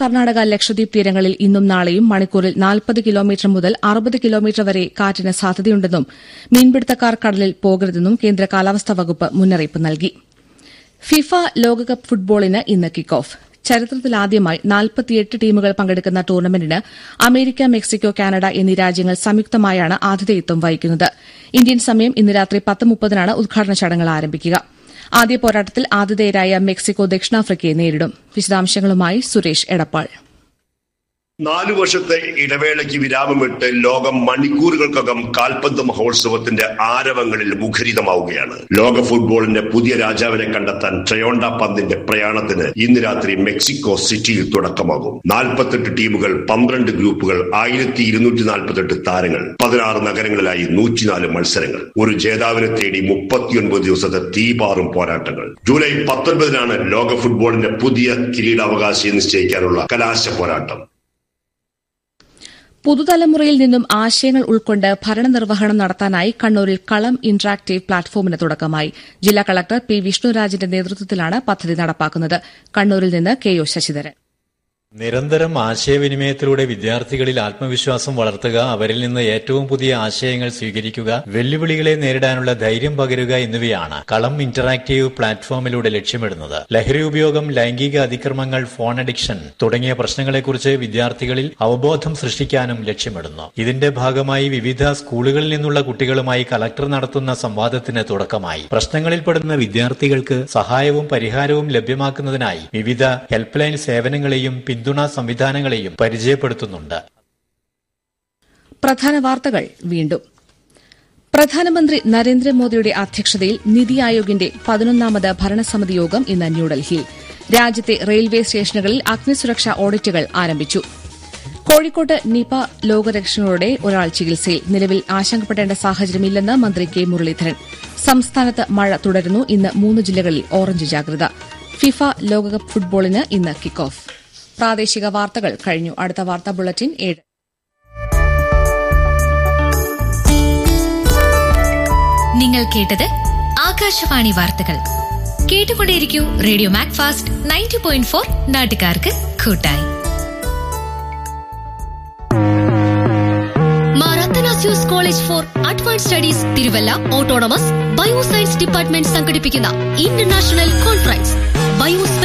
കർണാടക ലക്ഷദ്വീപ് തീരങ്ങളിൽ ഇന്നും നാളെയും മണിക്കൂറിൽ നാൽപ്പത് കിലോമീറ്റർ മുതൽ അറുപത് കിലോമീറ്റർ വരെ കാറ്റിന് സാധ്യതയുണ്ടെന്നും മീൻപിടുത്തക്കാർ കടലിൽ പോകരുതെന്നും കേന്ദ്ര കാലാവസ്ഥാ വകുപ്പ് മുന്നറിയിപ്പ് നൽകി ഫിഫ ലോകകപ്പ് ഫുട്ബോളിന് ഇന്ന് കിക്ക് ഓഫ് ചരിത്രത്തിലാദ്യമായി നാൽപ്പത്തിയെട്ട് ടീമുകൾ പങ്കെടുക്കുന്ന ടൂർണമെന്റിന് അമേരിക്ക മെക്സിക്കോ കാനഡ എന്നീ രാജ്യങ്ങൾ സംയുക്തമായാണ് ആതിഥേയത്വം വഹിക്കുന്നത് ഇന്ത്യൻ സമയം ഇന്ന് രാത്രി പത്ത് മുപ്പതിനാണ് ഉദ്ഘാടന ചടങ്ങുകൾ ആരംഭിക്കുക ആദ്യ പോരാട്ടത്തിൽ ആതിഥേയരായ മെക്സിക്കോ ദക്ഷിണാഫ്രിക്കയെ നേരിടും വിശദാംശങ്ങളുമായി സുരേഷ് എടപ്പാൾ നാലു വർഷത്തെ ഇടവേളയ്ക്ക് വിരാമമിട്ട് ലോകം മണിക്കൂറുകൾക്കകം കാൽപന്ത് മഹോത്സവത്തിന്റെ ആരവങ്ങളിൽ മുഖരിതമാവുകയാണ് ലോക ഫുട്ബോളിന്റെ പുതിയ രാജാവിനെ കണ്ടെത്താൻ ട്രയോണ്ട പന്തിന്റെ പ്രയാണത്തിന് ഇന്ന് രാത്രി മെക്സിക്കോ സിറ്റിയിൽ തുടക്കമാകും നാൽപ്പത്തെട്ട് ടീമുകൾ പന്ത്രണ്ട് ഗ്രൂപ്പുകൾ ആയിരത്തി ഇരുന്നൂറ്റി നാൽപ്പത്തെട്ട് താരങ്ങൾ പതിനാറ് നഗരങ്ങളിലായി നൂറ്റിനാല് മത്സരങ്ങൾ ഒരു ജേതാവിനെ തേടി മുപ്പത്തിയൊൻപത് ദിവസത്തെ തീപാറും പോരാട്ടങ്ങൾ ജൂലൈ പത്തൊൻപതിനാണ് ലോക ഫുട്ബോളിന്റെ പുതിയ കിരീടാവകാശിയെ നിശ്ചയിക്കാനുള്ള കലാശ പോരാട്ടം പുതുതലമുറയിൽ നിന്നും ആശയങ്ങൾ ഉൾക്കൊണ്ട് ഭരണനിർവഹണം നടത്താനായി കണ്ണൂരിൽ കളം ഇന്ററാക്ടീവ് പ്ലാറ്റ്ഫോമിന് തുടക്കമായി ജില്ലാ കളക്ടർ പി വിഷ്ണുരാജിന്റെ നേതൃത്വത്തിലാണ് പദ്ധതി നടപ്പാക്കുന്നത് കണ്ണൂരിൽ നിന്ന് കെ ഒ ശശിധരൻ നിരന്തരം ആശയവിനിമയത്തിലൂടെ വിദ്യാർത്ഥികളിൽ ആത്മവിശ്വാസം വളർത്തുക അവരിൽ നിന്ന് ഏറ്റവും പുതിയ ആശയങ്ങൾ സ്വീകരിക്കുക വെല്ലുവിളികളെ നേരിടാനുള്ള ധൈര്യം പകരുക എന്നിവയാണ് കളം ഇന്ററാക്റ്റീവ് പ്ലാറ്റ്ഫോമിലൂടെ ലക്ഷ്യമിടുന്നത് ലഹരി ഉപയോഗം ലൈംഗിക അതിക്രമങ്ങൾ ഫോൺ അഡിക്ഷൻ തുടങ്ങിയ പ്രശ്നങ്ങളെക്കുറിച്ച് വിദ്യാർത്ഥികളിൽ അവബോധം സൃഷ്ടിക്കാനും ലക്ഷ്യമിടുന്നു ഇതിന്റെ ഭാഗമായി വിവിധ സ്കൂളുകളിൽ നിന്നുള്ള കുട്ടികളുമായി കലക്ടർ നടത്തുന്ന സംവാദത്തിന് തുടക്കമായി പ്രശ്നങ്ങളിൽപ്പെടുന്ന വിദ്യാർത്ഥികൾക്ക് സഹായവും പരിഹാരവും ലഭ്യമാക്കുന്നതിനായി വിവിധ ഹെൽപ്പ് ലൈൻ സേവനങ്ങളെയും പിന്തുണാ സംവിധാനങ്ങളെയും പരിചയപ്പെടുത്തുന്നുണ്ട് പ്രധാന വാർത്തകൾ വീണ്ടും പ്രധാനമന്ത്രി നരേന്ദ്രമോദിയുടെ അധ്യക്ഷതയിൽ നിതി ആയോഗിന്റെ പതിനൊന്നാമത് ഭരണസമിതി യോഗം ഇന്ന് ന്യൂഡൽഹിയിൽ രാജ്യത്തെ റെയിൽവേ സ്റ്റേഷനുകളിൽ അഗ്നിസുരക്ഷാ ഓഡിറ്റുകൾ ആരംഭിച്ചു കോഴിക്കോട്ട് നിപ രോഗലക്ഷണങ്ങളോടെ ഒരാൾ ചികിത്സയിൽ നിലവിൽ ആശങ്കപ്പെടേണ്ട സാഹചര്യമില്ലെന്ന് മന്ത്രി കെ മുരളീധരൻ സംസ്ഥാനത്ത് മഴ തുടരുന്നു ഇന്ന് മൂന്ന് ജില്ലകളിൽ ഓറഞ്ച് ജാഗ്രത ഫിഫ ലോകകപ്പ് ഫുട്ബോളിന് ഇന്ന് കിക്ക് ഓഫ് പ്രാദേശിക വാർത്തകൾ കഴിഞ്ഞു അടുത്ത വാർത്താ ബുള്ളറ്റിൻ ഏഴ് നിങ്ങൾ കേട്ടത് ആകാശവാണി വാർത്തകൾ കേട്ടുകൊണ്ടേയിരിക്കൂ radio Mac fast ninety point four നാട്ടുകാർക്ക് കൂട്ടായി മാറത്തനാസ്യൂസ് college for advance studies Thiruvalla autonomous bioscience department സംഘടിപ്പിക്കുന്ന ഇന്റർനാഷണൽ കോൺഫറൻസ് ബയോസ്